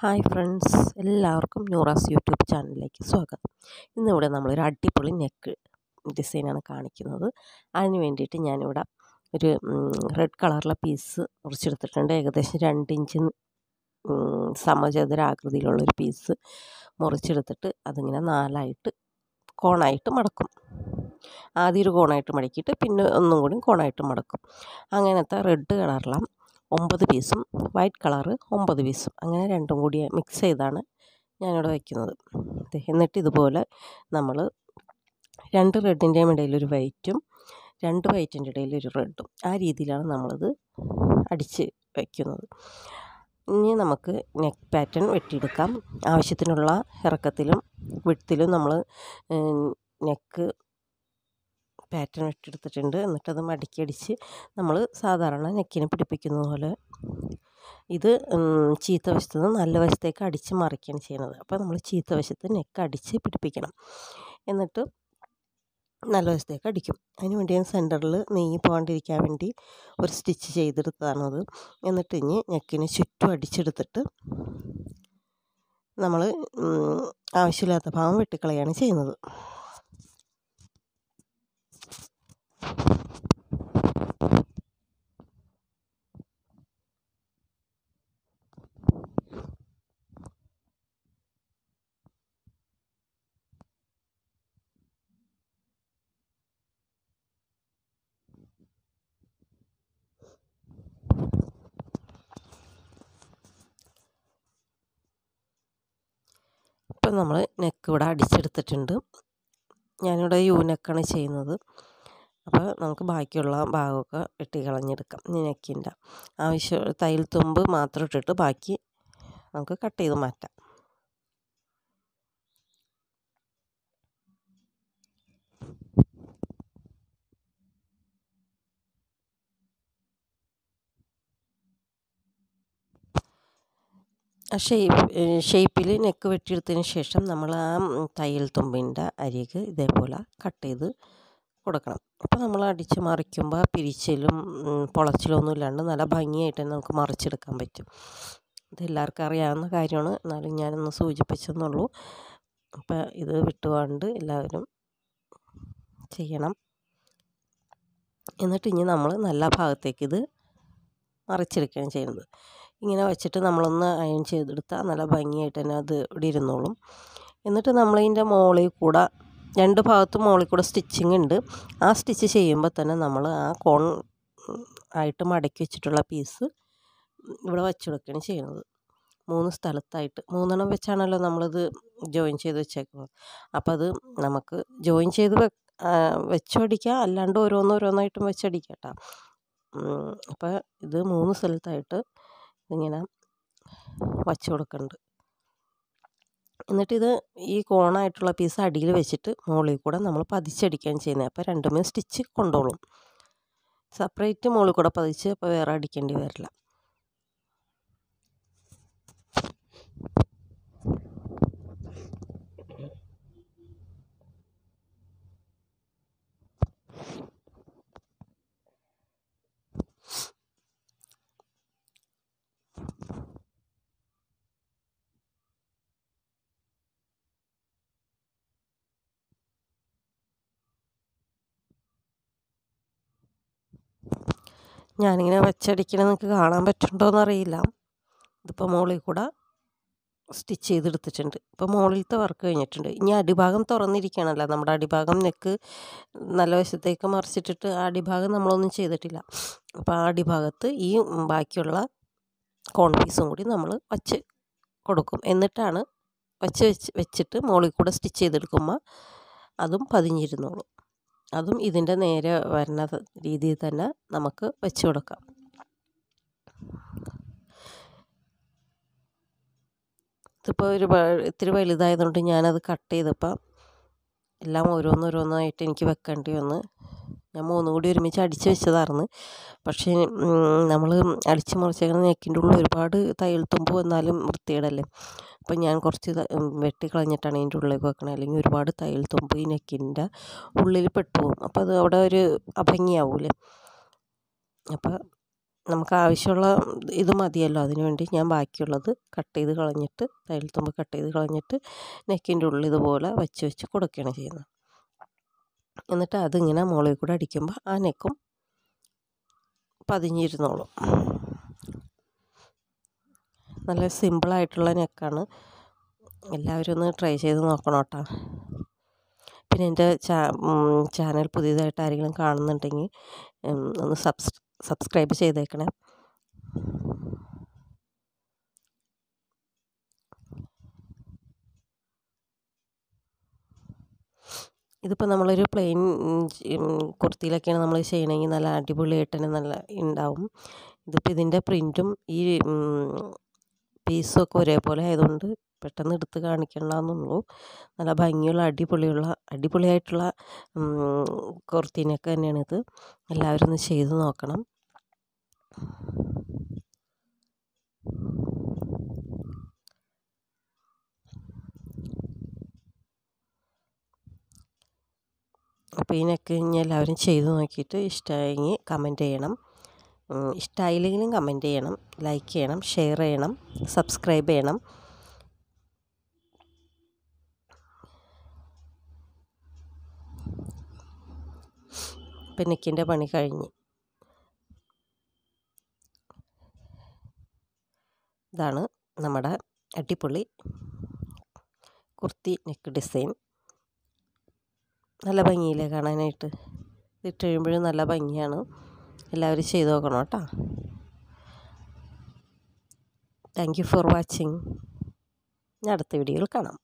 hi friends എല്ലാവർക്കും Noora's YouTube ചാനലിലേക്ക് സ്വാഗതം ഇന്നിവിടെ നമ്മളൊരു അടിപൊളി നെക്ക് ഡിസൈനാണ് കാണിക്കുന്നത് അതിന് വേണ്ടിയിട്ട് ഞാനിവിടെ ഒരു റെഡ് കളറിലെ പീസ് മുറിച്ചെടുത്തിട്ടുണ്ട് ഏകദേശം രണ്ട് ഇഞ്ച് സമചതുരാകൃതിയിലുള്ളൊരു പീസ് മുറിച്ചെടുത്തിട്ട് അതിങ്ങനെ നാലായിട്ട് കോണായിട്ട് മടക്കും ആദ്യം ഒരു കോണായിട്ട് മടക്കിയിട്ട് പിന്നെ ഒന്നും കൂടി കോണായിട്ട് മടക്കും അങ്ങനത്തെ റെഡ് കളറിലെ ഒമ്പത് പീസും വൈറ്റ് കളറ് ഒമ്പത് പീസും അങ്ങനെ രണ്ടും കൂടി മിക്സ് ചെയ്താണ് ഞാനിവിടെ വയ്ക്കുന്നത് എന്നിട്ട് ഇതുപോലെ നമ്മൾ രണ്ട് റെഡിൻ്റെയും ഇടയിൽ ഒരു വൈറ്റും രണ്ട് വൈറ്റിൻ്റെ ഇടയിൽ ഒരു റെഡും ആ രീതിയിലാണ് നമ്മളിത് അടിച്ച് വയ്ക്കുന്നത് ഇനി നമുക്ക് നെക്ക് പാറ്റേൺ വെട്ടിയെടുക്കാം ആവശ്യത്തിനുള്ള ഇറക്കത്തിലും വിട്ടിലും നമ്മൾ നെക്ക് പാറ്റേൺ വെട്ടിയെടുത്തിട്ടുണ്ട് എന്നിട്ടത് മടക്കി അടിച്ച് നമ്മൾ സാധാരണ നെക്കിന് പിടിപ്പിക്കുന്ന പോലെ ഇത് ചീത്ത വശത്ത് നിന്ന് നല്ല വശത്തേക്ക് അടിച്ച് മറിക്കുകയാണ് ചെയ്യുന്നത് അപ്പോൾ നമ്മൾ ചീത്ത വശത്ത് നെക്ക് അടിച്ച് പിടിപ്പിക്കണം എന്നിട്ട് നല്ല വശത്തേക്ക് അടിക്കും അതിന് വേണ്ടി ഞാൻ സെൻറ്ററിൽ നെയ്യ് പോകാണ്ടിരിക്കാൻ വേണ്ടി ഒരു സ്റ്റിച്ച് ചെയ്തെടുത്തതാണത് എന്നിട്ട് ഇനി നെക്കിന് ചുറ്റും അടിച്ചെടുത്തിട്ട് നമ്മൾ ആവശ്യമില്ലാത്ത ഭാഗം വെട്ടിക്കളയാണ് ചെയ്യുന്നത് ഇപ്പം നമ്മൾ നെക്ക് ഇവിടെ അടിച്ചെടുത്തിട്ടുണ്ട് ഞാനിവിടെ യു നെക്കാണ് ചെയ്യുന്നത് അപ്പോൾ നമുക്ക് ബാക്കിയുള്ള ഭാഗമൊക്കെ വെട്ടി കളഞ്ഞെടുക്കാം നെക്കിൻ്റെ ആവശ്യം തയ്യൽ തുമ്പ് മാത്രം ഇട്ടിട്ട് ബാക്കി നമുക്ക് കട്ട് ചെയ്ത് മാറ്റാം ഷേപ്പ് ഷേപ്പിൽ നെക്ക് വെട്ടിയെടുത്തതിന് ശേഷം നമ്മൾ ആ തയ്യൽ തുമ്പിൻ്റെ അരിക് ഇതേപോലെ കട്ട് ചെയ്ത് കൊടുക്കണം അപ്പോൾ നമ്മൾ അടിച്ച് മറിക്കുമ്പോൾ പിരിച്ചിലും പൊളച്ചിലും ഒന്നും ഇല്ലാണ്ട് നല്ല ഭംഗിയായിട്ട് തന്നെ നമുക്ക് മറിച്ചെടുക്കാൻ പറ്റും ഇത് എല്ലാവർക്കും അറിയാവുന്ന കാര്യമാണ് എന്നാലും ഞാനൊന്ന് സൂചിപ്പിച്ചെന്നുള്ളൂ അപ്പോൾ ഇത് വിട്ടുകൊണ്ട് എല്ലാവരും ചെയ്യണം എന്നിട്ട് ഇനി നമ്മൾ നല്ല ഭാഗത്തേക്ക് ഇത് മറിച്ചെടുക്കുകയാണ് ചെയ്യുന്നത് ഇങ്ങനെ വെച്ചിട്ട് നമ്മളൊന്ന് അയൺ ചെയ്തെടുത്താൽ നല്ല ഭംഗിയായിട്ട് തന്നെ അത് ഇവിടെ ഇരുന്നോളും എന്നിട്ട് നമ്മളതിൻ്റെ മുകളിൽ കൂടെ രണ്ട് ഭാഗത്തും മുകളിൽ കൂടെ സ്റ്റിച്ചിങ് ഉണ്ട് ആ സ്റ്റിച്ച് ചെയ്യുമ്പോൾ തന്നെ നമ്മൾ ആ കോൺ ആയിട്ട് മടക്കി വെച്ചിട്ടുള്ള പീസ് ഇവിടെ വെച്ചെടുക്കുകയാണ് ചെയ്യുന്നത് മൂന്ന് സ്ഥലത്തായിട്ട് മൂന്നെണ്ണം വെച്ചാണല്ലോ നമ്മളിത് ജോയിൻ ചെയ്ത് വെച്ചേക്കുന്നത് അപ്പോൾ അത് നമുക്ക് ജോയിൻ ചെയ്ത് വെച്ചടിക്കാം അല്ലാണ്ട് ഓരോന്നോരോന്നായിട്ടും വെച്ചടിക്കാം കേട്ടോ അപ്പോൾ ഇത് മൂന്ന് സ്ഥലത്തായിട്ട് ഇങ്ങനെ വച്ച് കൊടുക്കുന്നുണ്ട് എന്നിട്ടിത് ഈ കോണായിട്ടുള്ള പീസ് അടിയിൽ വെച്ചിട്ട് മുകളിൽ കൂടെ നമ്മൾ പതിച്ചടിക്കുകയാണ് ചെയ്യുന്നത് അപ്പോൾ രണ്ടുമേ സ്റ്റിച്ച് കൊണ്ടോളും സെപ്പറേറ്റ് മുകളിൽ കൂടെ പതിച്ച് അപ്പോൾ വേറെ അടിക്കേണ്ടി വരില്ല ഞാനിങ്ങനെ വെച്ചടിക്കണത് നിങ്ങൾക്ക് കാണാൻ പറ്റുന്നുണ്ടോയെന്ന് അറിയില്ല ഇതിപ്പോൾ മുകളിൽ കൂടെ സ്റ്റിച്ച് ചെയ്തെടുത്തിട്ടുണ്ട് ഇപ്പോൾ മുകളിലത്തെ വർക്ക് കഴിഞ്ഞിട്ടുണ്ട് ഇനി അടിഭാഗം തുറന്നിരിക്കുകയാണല്ലോ നമ്മുടെ അടിഭാഗം നെക്ക് നല്ല വശത്തേക്ക് മറിച്ചിട്ടിട്ട് ആ അടിഭാഗം നമ്മളൊന്നും ചെയ്തിട്ടില്ല അപ്പോൾ ആ അടിഭാഗത്ത് ഈ ബാക്കിയുള്ള കോൺ പീസും കൂടി നമ്മൾ വച്ച് കൊടുക്കും എന്നിട്ടാണ് വച്ച് വെച്ച് വെച്ചിട്ട് മുകളിൽ കൂടെ സ്റ്റിച്ച് ചെയ്തെടുക്കുമ്പോൾ അതും പതിഞ്ഞിരുന്നോളും അതും ഇതിൻ്റെ നേരെ വരുന്ന രീതിയിൽ തന്നെ നമുക്ക് വെച്ച് കൊടുക്കാം ഇതിപ്പോൾ ഒരു ഇത്തിരി വലുതായതുകൊണ്ട് ഞാനത് കട്ട് ചെയ്തപ്പോൾ എല്ലാം ഓരോന്നോരോന്നായിട്ട് എനിക്ക് വെക്കേണ്ടി വന്ന് ഞാൻ മൂന്നും കൂടി ഒരുമിച്ച് അടിച്ച് വെച്ചതായിരുന്നു പക്ഷേ നമ്മൾ അടിച്ച് മുറിച്ചേക്കുന്ന നെക്കിൻ്റെ ഉള്ളിൽ ഒരുപാട് തയ്യൽ തുമ്പ് വന്നാലും വൃത്തികേടല്ലേ അപ്പം ഞാൻ കുറച്ച് വെട്ടി കളഞ്ഞിട്ടാണ് അതിൻ്റെ ഉള്ളിലേക്ക് വെക്കണത് അല്ലെങ്കിൽ ഒരുപാട് തയ്യൽ തുമ്പ് ഈ നെക്കിൻ്റെ ഉള്ളിൽ പെട്ടുപോകും അപ്പോൾ അത് അവിടെ ഒരു അഭംഗിയാവൂലേ അപ്പോൾ നമുക്ക് ആവശ്യമുള്ള ഇത് മതിയല്ലോ അതിന് വേണ്ടി ഞാൻ ബാക്കിയുള്ളത് കട്ട് ചെയ്ത് കളഞ്ഞിട്ട് തയ്യൽ തുമ്പ് കട്ട് ചെയ്ത് കളഞ്ഞിട്ട് നെക്കിൻ്റെ ഉള്ളിൽ ഇതുപോലെ വെച്ച് വെച്ച് കൊടുക്കുകയാണ് ചെയ്യുന്നത് എന്നിട്ട് അതിങ്ങനെ മുകളിൽ കൂടെ അടിക്കുമ്പോൾ ആ നെക്കും പതിഞ്ഞിരുന്നോളും നല്ല സിമ്പിളായിട്ടുള്ള നെക്കാണ് എല്ലാവരും ഒന്ന് ട്രൈ ചെയ്ത് നോക്കണം കേട്ടോ പിന്നെ എൻ്റെ ചാനൽ പുതിയതായിട്ട് ആരെങ്കിലും കാണുന്നുണ്ടെങ്കിൽ ഒന്ന് സബ്സ് സബ്സ്ക്രൈബ് ചെയ്തേക്കണേ ഇതിപ്പോൾ നമ്മളൊരു പ്ലെയിൻ കുർത്തിയിലൊക്കെയാണ് നമ്മൾ ചെയ്യണമെങ്കിൽ നല്ല അടിപൊളിയായിട്ട് തന്നെ നല്ല ഉണ്ടാവും ഇതിപ്പോൾ ഇതിൻ്റെ പ്രിൻറ്റും ഈ പീസും ഒക്കെ ഒരേപോലെ ആയതുകൊണ്ട് പെട്ടെന്ന് എടുത്ത് കാണിക്കണമെന്നുള്ളൂ നല്ല ഭംഗിയുള്ള അടിപൊളിയുള്ള അടിപൊളിയായിട്ടുള്ള കുർത്തീനൊക്കെ തന്നെയാണിത് എല്ലാവരും ഒന്ന് ചെയ്ത് നോക്കണം അപ്പോൾ ഈ നെക്ക് ഇനി എല്ലാവരും ചെയ്ത് നോക്കിയിട്ട് ഇഷ്ടമായെങ്കിൽ കമൻറ്റ് ചെയ്യണം ഇഷ്ടമായില്ലെങ്കിലും കമൻറ്റ് ചെയ്യണം ലൈക്ക് ചെയ്യണം ഷെയർ ചെയ്യണം സബ്സ്ക്രൈബ് ചെയ്യണം ഇപ്പം നെക്കിൻ്റെ പണി കഴിഞ്ഞ് ഇതാണ് നമ്മുടെ അടിപൊളി കുർത്തി നെക്ക് ഡിസൈൻ നല്ല ഭംഗിയില്ലേ കാണാനായിട്ട് ഇട്ട് കഴിയുമ്പോഴും നല്ല ഭംഗിയാണ് എല്ലാവരും ചെയ്ത് നോക്കണം കേട്ടോ താങ്ക് യു ഫോർ വാച്ചിങ് അടുത്ത വീഡിയോയിൽ കാണാം